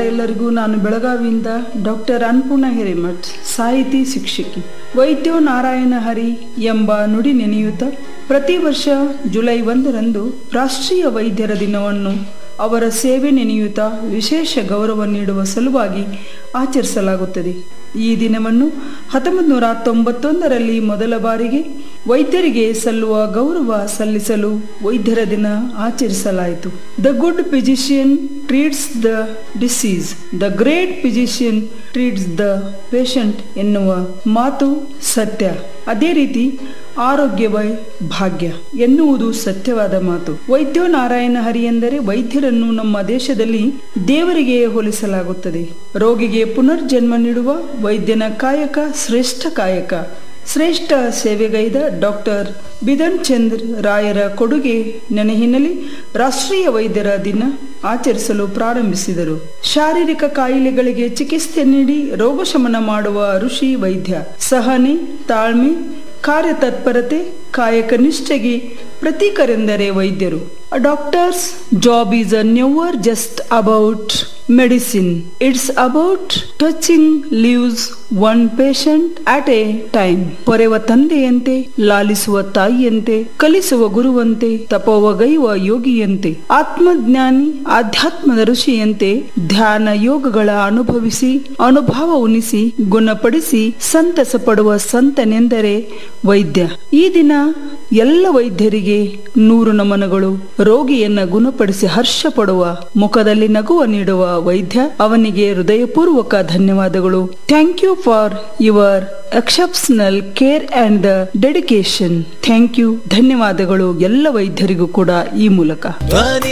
ಎಲ್ಲರಿಗೂ ನಾನು ಬೆಳಗಾವಿಯಿಂದ ಡಾಕ್ಟರ್ ಅನ್ನಪೂರ್ಣ ಹಿರೇಮಠ್ ಸಾಹಿತಿ ಶಿಕ್ಷಕಿ ವೈದ್ಯೋ ನಾರಾಯಣ ಹರಿ ಎಂಬ ನುಡಿ ನೆನೆಯುತ್ತಾ ಪ್ರತಿ ವರ್ಷ ಜುಲೈ ಒಂದರಂದು ರಾಷ್ಟ್ರೀಯ ವೈದ್ಯರ ದಿನವನ್ನು ಅವರ ಸೇವೆ ನೆನೆಯುತ್ತಾ ವಿಶೇಷ ಗೌರವ ನೀಡುವ ಸಲುವಾಗಿ ಆಚರಿಸಲಾಗುತ್ತದೆ ಈ ದಿನವನ್ನು ಹತ್ತೊಂಬತ್ತು ನೂರ ತೊಂಬತ್ತೊಂದರಲ್ಲಿ ಮೊದಲ ಬಾರಿಗೆ ವೈದ್ಯರಿಗೆ ಸಲ್ಲುವ ಗೌರವ ಸಲ್ಲಿಸಲು ವೈದ್ಯರ ದಿನ ಆಚರಿಸಲಾಯಿತು the good physician treats the disease the great physician treats the patient ಎನ್ನುವ ಮಾತು ಸತ್ಯ ಅದೇ ರೀತಿ ಆರೋಗ್ಯವೇ ಭಾಗ್ಯ ಎನ್ನುವುದು ಸತ್ಯವಾದ ಮಾತು ವೈದ್ಯೋ ನಾರಾಯಣ ಹರಿ ಎಂದರೆ ವೈದ್ಯರನ್ನು ನಮ್ಮ ದೇಶದಲ್ಲಿ ದೇವರಿಗೆ ಹೋಲಿಸಲಾಗುತ್ತದೆ ರೋಗಿಗೆ ಪುನರ್ಜನ್ಮ ನೀಡುವ ವೈದ್ಯನ ಕಾಯಕ ಶ್ರೇಷ್ಠ ಕಾಯಕ ಶ್ರೇಷ್ಠ ಸೇವೆಗೈದ ಡಾಕ್ಟರ್ ಬಿಧನ್ ಚಂದ್ರ ರಾಯರ ಕೊಡುಗೆ ನೆನಹಿನಲ್ಲಿ ರಾಷ್ಟ್ರೀಯ ವೈದ್ಯರ ದಿನ ಆಚರಿಸಲು ಪ್ರಾರಂಭಿಸಿದರು ಶಾರೀರಿಕ ಕಾಯಿಲೆಗಳಿಗೆ ಚಿಕಿತ್ಸೆ ನೀಡಿ ರೋಗಶಮನ ಮಾಡುವ ಋಷಿ ವೈದ್ಯ ಸಹನೆ ತಾಳ್ಮೆ ಕಾರ್ಯತತ್ಪರತೆ ಕಾಯಕ ನಿಷ್ಠೆಗೆ ಪ್ರತೀಕರೆಂದರೆ ವೈದ್ಯರು doctor's job is a never just about medicine it's about touching lives one patient at a time ಪೊರೆವ ತಂದೆಯಂತೆ ಲಾಲಿಸುವ ತಾಯಿಯಂತೆ ಕಲಿಸುವ ಗುರುವಂತೆ ತಪೋವಗೈವ ಯೋಗಿಯಂತೆ ಆತ್ಮಜ್ಞಾನಿ ಆಧ್ಯಾತ್ಮದ ಋಷಿಯಂತೆ ಧ್ಯಾನ ಯೋಗಗಳ ಅನುಭವಿಸಿ ಅನುಭವ ಉಣಿಸಿ ಗುಣಪಡಿಸಿ ಸಂತಸ ಪಡುವ ಸಂತನೆಂದರೆ ವೈದ್ಯ ಈ ದಿನ ಎಲ್ಲ ವೈದ್ಯರಿಗೆ ನೂರು ನಮನಗಳು ರೋಗಿಯನ್ನ ಗುಣಪಡಿಸಿ ಹರ್ಷ ಪಡುವ ಮುಖದಲ್ಲಿ ನಗುವ ನೀಡುವ ವೈದ್ಯ ಅವನಿಗೆ ಹೃದಯಪೂರ್ವಕ ಧನ್ಯವಾದಗಳು thank you for your exceptional care and the dedication thank you ಧನ್ಯವಾದಗಳು ಎಲ್ಲ ವೈದ್ಯರಿಗೂ ಕೂಡ ಈ ಮೂಲಕ ಧ್ವನಿ